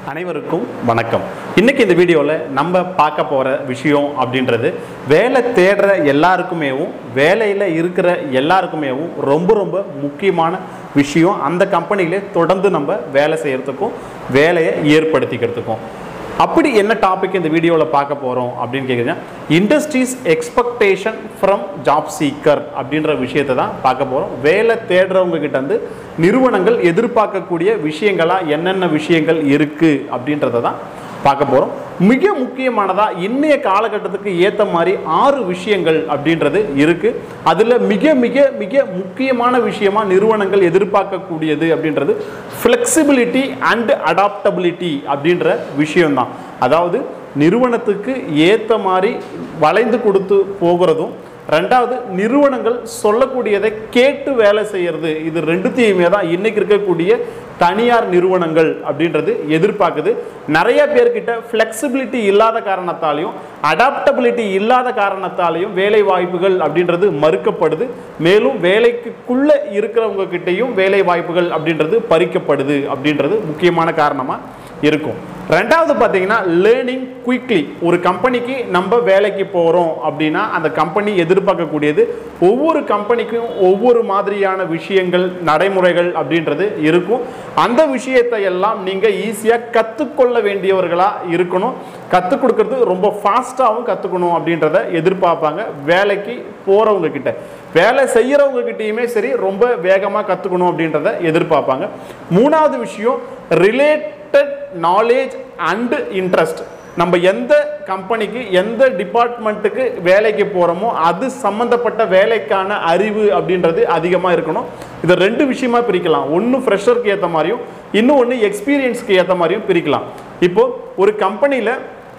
அனைவருக்கும் வணக்கம் இன்னைக்கு இந்த வீடியோவில் நம்ம பார்க்க போகிற விஷயம் அப்படின்றது வேலை தேடுற எல்லாருக்குமேவும் வேலையில் இருக்கிற எல்லாருக்குமேவும் ரொம்ப ரொம்ப முக்கியமான விஷயம் அந்த கம்பெனியிலே தொடர்ந்து நம்ம வேலை செய்கிறதுக்கும் வேலையை ஏற்படுத்திக்கிறதுக்கும் அப்படி என்ன டாபிக் இந்த வீடியோவில் பார்க்க போகிறோம் அப்படின்னு கேட்குறீங்க industries expectation from job seeker அப்படின்ற விஷயத்தை தான் பார்க்க போகிறோம் வேலை தேடுறவங்க கிட்ட இருந்து நிறுவனங்கள் எதிர்பார்க்கக்கூடிய விஷயங்களா என்னென்ன விஷயங்கள் இருக்குது அப்படின்றத தான் பார்க்க போகிறோம் மிக முக்கியமானதாக இன்றைய காலகட்டத்துக்கு ஏற்ற மாதிரி ஆறு விஷயங்கள் அப்படின்றது இருக்குது அதில் மிக மிக மிக முக்கியமான விஷயமா நிறுவனங்கள் எதிர்பார்க்கக்கூடியது அப்படின்றது ஃப்ளெக்சிபிலிட்டி அண்ட் அடாப்டபிலிட்டி அப்படின்ற விஷயம்தான் அதாவது நிறுவனத்துக்கு ஏற்ற மாதிரி வளைந்து கொடுத்து போகிறதும் ரெண்டாவது நிறுவனங்கள் சொல்லக்கூடியதை கேட்டு வேலை செய்யறது இது ரெண்டுத்தையுமே தான் இன்னைக்கு இருக்கக்கூடிய தனியார் நிறுவனங்கள் அப்படின்றது எதிர்பார்க்குது நிறைய பேர்கிட்ட ஃப்ளெக்சிபிலிட்டி இல்லாத காரணத்தாலையும் அடாப்டபிலிட்டி இல்லாத காரணத்தாலையும் வேலை வாய்ப்புகள் அப்படின்றது மறுக்கப்படுது மேலும் வேலைக்குள்ள இருக்கிறவங்க கிட்டேயும் வேலை வாய்ப்புகள் அப்படின்றது பறிக்கப்படுது அப்படின்றது முக்கியமான காரணமாக இருக்கும் ரெண்டாவது பார்த்தீங்கன்னா லேர்னிங் குயிக்லி ஒரு கம்பெனிக்கு நம்ம வேலைக்கு போகிறோம் அப்படின்னா அந்த கம்பெனி எதிர்பார்க்கக்கூடியது ஒவ்வொரு கம்பெனிக்கும் ஒவ்வொரு மாதிரியான விஷயங்கள் நடைமுறைகள் அப்படின்றது இருக்கும் அந்த விஷயத்தை எல்லாம் நீங்கள் ஈஸியாக கற்றுக்கொள்ள வேண்டியவர்களாக இருக்கணும் கற்றுக் கொடுக்கறது ரொம்ப ஃபாஸ்ட்டாகவும் கற்றுக்கணும் அப்படின்றத எதிர்பார்ப்பாங்க வேலைக்கு போகிறவங்க கிட்ட வேலை செய்கிறவங்க கிட்டேயுமே சரி ரொம்ப வேகமாக கற்றுக்கணும் அப்படின்றத எதிர்பார்ப்பாங்க மூணாவது விஷயம் ரிலேட்டட் நாலேஜ் அண்டு இன்ட்ரெஸ்ட் நம்ம எந்த கம்பெனிக்கு எந்த டிபார்ட்மெண்ட்டுக்கு வேலைக்கு போகிறோமோ அது சம்மந்தப்பட்ட வேலைக்கான அறிவு அப்படின்றது அதிகமாக இருக்கணும் இதை ரெண்டு விஷயமா பிரிக்கலாம் ஒன்று ஃப்ரெஷருக்கு ஏற்ற மாதிரியும் இன்னும் ஒன்று எக்ஸ்பீரியன்ஸ்க்கு ஏற்ற மாதிரியும் பிரிக்கலாம் இப்போது ஒரு கம்பெனியில்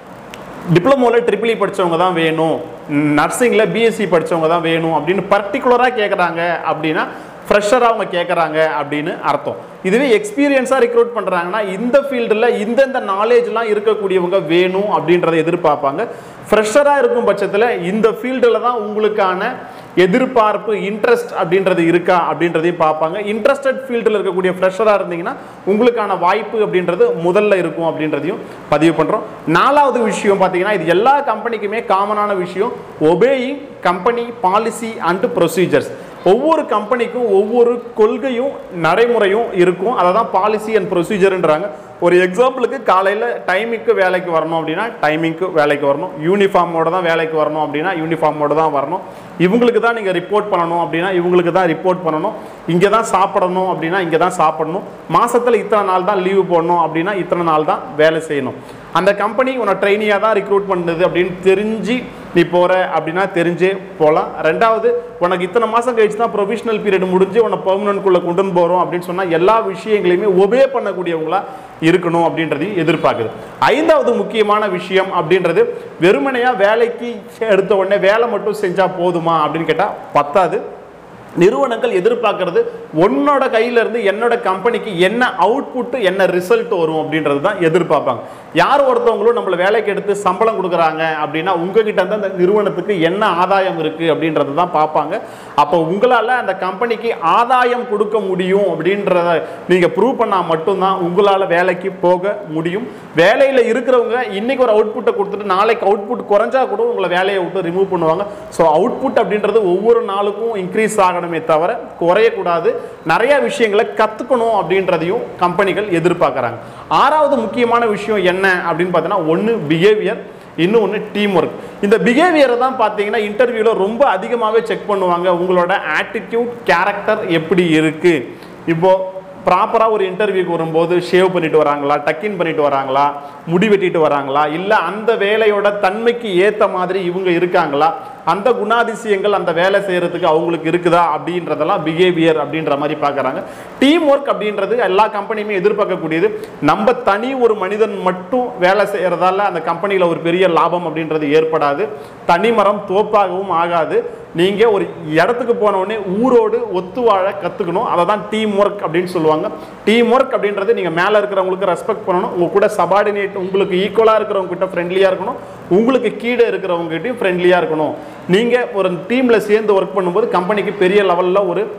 டிப்ளமோவில் ட்ரிபிள் இ படித்தவங்க தான் வேணும் நர்சிங்கில் பிஎஸ்சி படித்தவங்க தான் வேணும் அப்படின்னு பர்டிகுலராக கேட்குறாங்க அப்படின்னா ஃப்ரெஷராக அவங்க கேட்குறாங்க அப்படின்னு அர்த்தம் இதுவே எக்ஸ்பீரியன்ஸாக ரெக்ரூட் பண்ணுறாங்கன்னா இந்த ஃபீல்டில் இந்தந்த நாலேஜ்லாம் இருக்கக்கூடியவங்க வேணும் அப்படின்றத எதிர்பார்ப்பாங்க ஃப்ரெஷராக இருக்கும் பட்சத்தில் இந்த ஃபீல்டில் தான் உங்களுக்கான எதிர்பார்ப்பு இன்ட்ரெஸ்ட் அப்படின்றது இருக்கா அப்படின்றதையும் பார்ப்பாங்க இன்ட்ரெஸ்டட் ஃபீல்டில் இருக்கக்கூடிய ஃப்ரெஷராக இருந்தீங்கன்னா உங்களுக்கான வாய்ப்பு அப்படின்றது முதல்ல இருக்கும் அப்படின்றதையும் பதிவு பண்ணுறோம் நாலாவது விஷயம் பார்த்தீங்கன்னா இது எல்லா கம்பெனிக்குமே காமனான விஷயம் obeying company policy and procedures ஒவ்வொரு கம்பெனிக்கும் ஒவ்வொரு கொள்கையும் நடைமுறையும் இருக்கும் அதை தான் பாலிசி அண்ட் ப்ரொசீஜர்ன்றாங்க ஒரு எக்ஸாம்பிளுக்கு காலையில் டைமிங்க்கு வேலைக்கு வரணும் அப்படின்னா டைமிங்க்கு வேலைக்கு வரணும் யூனிஃபார்மோட தான் வேலைக்கு வரணும் அப்படின்னா யூனிஃபார்மோட தான் வரணும் இவங்களுக்கு தான் நீங்கள் ரிப்போர்ட் பண்ணணும் அப்படின்னா இவங்களுக்கு தான் ரிப்போர்ட் பண்ணணும் இங்கே தான் சாப்பிடணும் அப்படின்னா இங்கே தான் சாப்பிடணும் மாதத்தில் இத்தனை நாள் தான் லீவு போடணும் அப்படின்னா இத்தனை நாள் தான் வேலை செய்யணும் அந்த கம்பெனி உன்னை ட்ரெயினியாக தான் ரிக்ரூட் பண்ணுது அப்படின்னு தெரிஞ்சு நீ போகிற அப்படின்னா தெரிஞ்சே போகலாம் ரெண்டாவது உனக்கு இத்தனை மாதம் கழிச்சு தான் ப்ரொஃபஷனல் பீரியட் முடிஞ்சு உன்னை பெர்மனன்ட்குள்ளே கொண்டு போகிறோம் அப்படின்னு சொன்னால் எல்லா விஷயங்களையுமே ஒபே பண்ணக்கூடியவங்களா இருக்கணும் அப்படின்றதையும் எதிர்பார்க்குது ஐந்தாவது முக்கியமான விஷயம் அப்படின்றது வெறுமனையாக வேலைக்கு எடுத்த உடனே வேலை மட்டும் செஞ்சால் போதுமா அப்படின்னு கேட்டால் பத்தாது நிறுவனங்கள் எதிர்பார்க்கறது உன்னோட கையில இருந்து என்னோட கம்பெனிக்கு என்ன அவுட்புட் என்ன ரிசல்ட் வரும் அப்படின்றது தான் எதிர்பார்ப்பாங்க யார் ஒருத்தவங்களும் நம்மளை வேலைக்கு எடுத்து சம்பளம் கொடுக்குறாங்க அப்படின்னா உங்ககிட்ட இருந்து அந்த நிறுவனத்துக்கு என்ன ஆதாயம் இருக்கு அப்படின்றது தான் பார்ப்பாங்க அப்போ உங்களால் அந்த கம்பெனிக்கு ஆதாயம் கொடுக்க முடியும் அப்படின்றத நீங்கள் ப்ரூவ் பண்ணால் மட்டும்தான் உங்களால் வேலைக்கு போக முடியும் வேலையில் இருக்கிறவங்க இன்னைக்கு ஒரு அவுட்புட்டை கொடுத்துட்டு நாளைக்கு அவுட்புட் குறைஞ்சா கூட உங்களை வேலையை விட்டு ரிமூவ் பண்ணுவாங்க ஸோ அவுட்புட் அப்படின்றது ஒவ்வொரு நாளுக்கும் இன்க்ரீஸ் ஆகணுமே தவிர குறையக்கூடாது நிறைய விஷயங்களை கற்றுக்கணும் அப்படின்றதையும் கம்பெனிகள் எதிர்பார்க்குறாங்க ஆறாவது முக்கியமான விஷயம் என்ன அப்படின்னு பார்த்தீங்கன்னா ஒன்று பிஹேவியர் இன்னொன்று டீம் ஒர்க் இந்த பிஹேவியரை தான் பார்த்தீங்கன்னா இன்டர்வியூவில் ரொம்ப அதிகமாகவே செக் பண்ணுவாங்க உங்களோட ஆட்டிடியூட் கேரக்டர் எப்படி இருக்குது இப்போது ப்ராப்பராக ஒரு இன்டர்வியூக்கு வரும்போது ஷேவ் பண்ணிட்டு வராங்களா டக்கின் பண்ணிட்டு வராங்களா முடி வெட்டிட்டு வராங்களா இல்லை அந்த வேலையோட தன்மைக்கு ஏற்ற மாதிரி இவங்க இருக்காங்களா அந்த குணாதிசயங்கள் அந்த வேலை செய்கிறதுக்கு அவங்களுக்கு இருக்குதா அப்படின்றதெல்லாம் பிஹேவியர் அப்படின்ற மாதிரி பார்க்குறாங்க டீம் ஒர்க் அப்படின்றது எல்லா கம்பெனியுமே எதிர்பார்க்கக்கூடியது நம்ம தனி ஒரு மனிதன் மட்டும் வேலை செய்கிறதால அந்த கம்பெனியில் ஒரு பெரிய லாபம் அப்படின்றது ஏற்படாது தனிமரம் தோப்பாகவும் ஆகாது நீங்கள் ஒரு இடத்துக்கு போன உடனே ஊரோடு ஒத்து வாழ கற்றுக்கணும் அதை தான் டீம் ஒர்க் அப்படின்னு சொல்லுவாங்க டீம் ஒர்க் அப்படின்றது நீங்கள் மேலே இருக்கிறவங்களுக்கு ரெஸ்பெக்ட் பண்ணணும் உங்கள் கூட சபார்டினேட் உங்களுக்கு ஈக்குவலாக இருக்கிறவங்க கிட்ட ஃப்ரெண்ட்லியாக இருக்கணும் உங்களுக்கு கீழே இருக்கிறவங்ககிட்டையும் ஃப்ரெண்ட்லியாக இருக்கணும் நீங்கள் ஒரு டீமில் சேர்ந்து ஒர்க் பண்ணும்போது கம்பெனிக்கு பெரிய லெவலில் ஒரு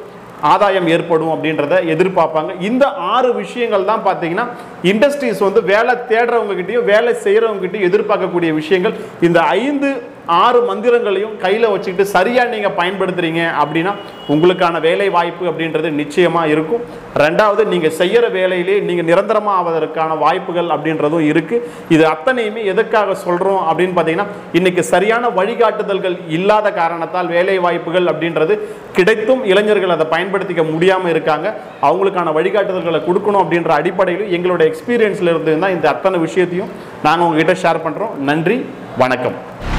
ஆதாயம் ஏற்படும் அப்படின்றத எதிர்பார்ப்பாங்க இந்த ஆறு விஷயங்கள் தான் பார்த்தீங்கன்னா இண்டஸ்ட்ரீஸ் வந்து வேலை தேடுறவங்க கிட்டயும் வேலை செய்கிறவங்க கிட்டயும் எதிர்பார்க்கக்கூடிய விஷயங்கள் இந்த ஐந்து ஆறு மந்திரங்களையும் கையில் வச்சுக்கிட்டு சரியாக நீங்கள் பயன்படுத்துறீங்க அப்படின்னா உங்களுக்கான வேலை வாய்ப்பு அப்படின்றது நிச்சயமாக இருக்கும் ரெண்டாவது நீங்கள் செய்கிற வேலையிலே நீங்கள் நிரந்தரமாக ஆவதற்கான வாய்ப்புகள் அப்படின்றதும் இருக்குது இது அத்தனையுமே எதற்காக சொல்கிறோம் அப்படின்னு பார்த்தீங்கன்னா இன்னைக்கு சரியான வழிகாட்டுதல்கள் இல்லாத காரணத்தால் வேலை வாய்ப்புகள் அப்படின்றது கிடைத்தும் இளைஞர்கள் அதை பயன்படுத்திக்க முடியாமல் இருக்காங்க அவங்களுக்கான வழிகாட்டுதல்களை கொடுக்கணும் அப்படின்ற அடிப்படையில் எங்களோட எக்ஸ்பீரியன்ஸ்ல இருந்து தான் இந்த அத்தனை விஷயத்தையும் நாங்கள் உங்ககிட்ட ஷேர் பண்ணுறோம் நன்றி வணக்கம்